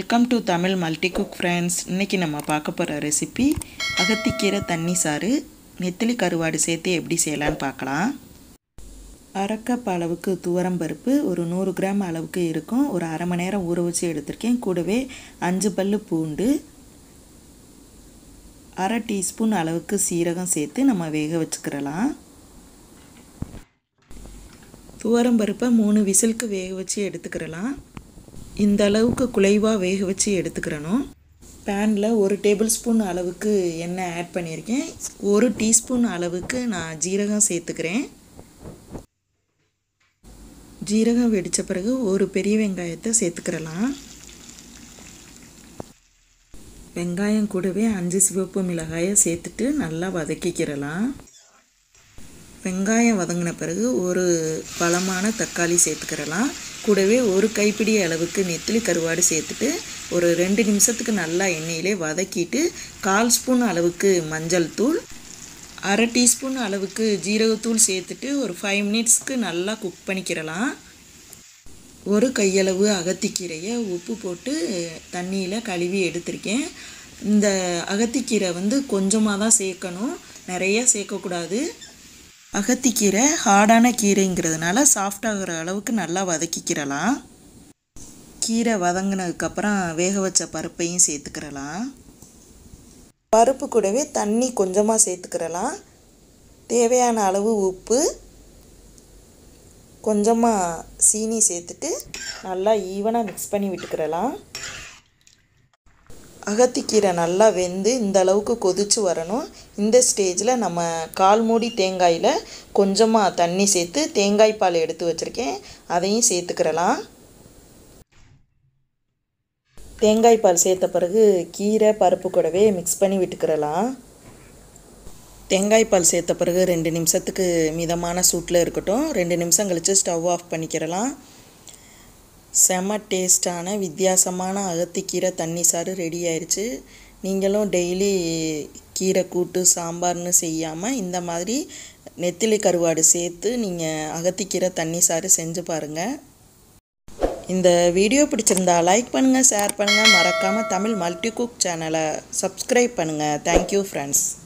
welcome to Tamil multi cook friends இன்றைக்கி நம்ம பார்க்க போகிற ரெசிபி அகத்திக்கீரை தண்ணி சாறு நெத்திலி கருவாடு சேர்த்து எப்படி செய்யலான்னு பார்க்கலாம் அரை கப் அளவுக்கு துவரம் பருப்பு ஒரு நூறு கிராம் அளவுக்கு இருக்கும் ஒரு அரை மணி நேரம் ஊற வச்சு எடுத்திருக்கேன் கூடவே அஞ்சு பல்லு பூண்டு அரை டீஸ்பூன் அளவுக்கு சீரகம் சேர்த்து நம்ம வேக வச்சுக்கிறலாம் துவரம் பருப்பை மூணு விசிலுக்கு வேக வச்சு எடுத்துக்கிறலாம் இந்த அளவுக்கு குலைவாக வேக வச்சு எடுத்துக்கிறணும் பேனில் ஒரு டேபிள் ஸ்பூன் அளவுக்கு எண்ணெய் ஆட் பண்ணியிருக்கேன் ஒரு டீஸ்பூன் அளவுக்கு நான் ஜீரகம் சேர்த்துக்கிறேன் ஜீரகம் வெடித்த பிறகு ஒரு பெரிய வெங்காயத்தை சேர்த்துக்கிறலாம் வெங்காயம் கூடவே அஞ்சு சிவப்பு மிளகாயை சேர்த்துட்டு நல்லா வதக்கிக்கிறலாம் வெங்காயம் வதங்கின பிறகு ஒரு பழமான தக்காளி சேர்த்துக்கிறலாம் கூடவே ஒரு கைப்பிடி அளவுக்கு நெத்திலி கருவாடு சேர்த்துட்டு ஒரு ரெண்டு நிமிஷத்துக்கு நல்லா எண்ணெயிலே வதக்கிட்டு கால் ஸ்பூன் அளவுக்கு மஞ்சள் தூள் அரை டீஸ்பூன் அளவுக்கு ஜீரகத்தூள் சேர்த்துட்டு ஒரு ஃபைவ் மினிட்ஸ்க்கு நல்லா குக் பண்ணிக்கிறலாம் ஒரு கையளவு அகத்திக்கீரையை உப்பு போட்டு தண்ணியில் கழுவி எடுத்திருக்கேன் இந்த அகத்திக்கீரை வந்து கொஞ்சமாக தான் சேர்க்கணும் நிறைய சேர்க்கக்கூடாது அகத்திக்கீரை ஹார்டான கீரைங்கிறதுனால சாஃப்டாகிற அளவுக்கு நல்லா வதக்கிக்கிறலாம் கீரை வதங்கினதுக்கப்புறம் வேக வச்ச பருப்பையும் சேர்த்துக்கிறலாம் பருப்பு கூடவே தண்ணி கொஞ்சமாக சேர்த்துக்கிறலாம் தேவையான அளவு உப்பு கொஞ்சமாக சீனி சேர்த்துட்டு நல்லா ஈவனாக மிக்ஸ் பண்ணி விட்டுக்கிறலாம் அகத்திக்கீரை நல்லா வெந்து இந்த அளவுக்கு கொதித்து வரணும் இந்த ஸ்டேஜில் நம்ம கால் மூடி தேங்காயில் கொஞ்சமாக தண்ணி சேர்த்து தேங்காய் பால் எடுத்து வச்சுருக்கேன் அதையும் சேர்த்துக்கிறலாம் தேங்காய் பால் சேர்த்த பிறகு கீரை பருப்பு கூடவே மிக்ஸ் பண்ணி விட்டுக்கிறலாம் தேங்காய் பால் சேர்த்த பிறகு ரெண்டு நிமிஷத்துக்கு மிதமான சூட்டில் இருக்கட்டும் ரெண்டு நிமிஷம் கழித்து ஸ்டவ் ஆஃப் பண்ணிக்கிறலாம் செம டேஸ்டான வித்தியாசமான அகத்திக்கீரை தண்ணி சாறு ரெடி ஆயிடுச்சு நீங்களும் டெய்லி கீரை கூட்டு சாம்பார்னு செய்யாமல் இந்த மாதிரி நெத்திலி கருவாடு சேர்த்து நீங்கள் அகத்திக்கீரை தண்ணி சாறு செஞ்சு பாருங்கள் இந்த வீடியோ பிடிச்சிருந்தா லைக் பண்ணுங்கள் ஷேர் பண்ணுங்கள் மறக்காமல் தமிழ் மல்டி குக் சேனலை சப்ஸ்கிரைப் பண்ணுங்கள் தேங்க்யூ ஃப்ரெண்ட்ஸ்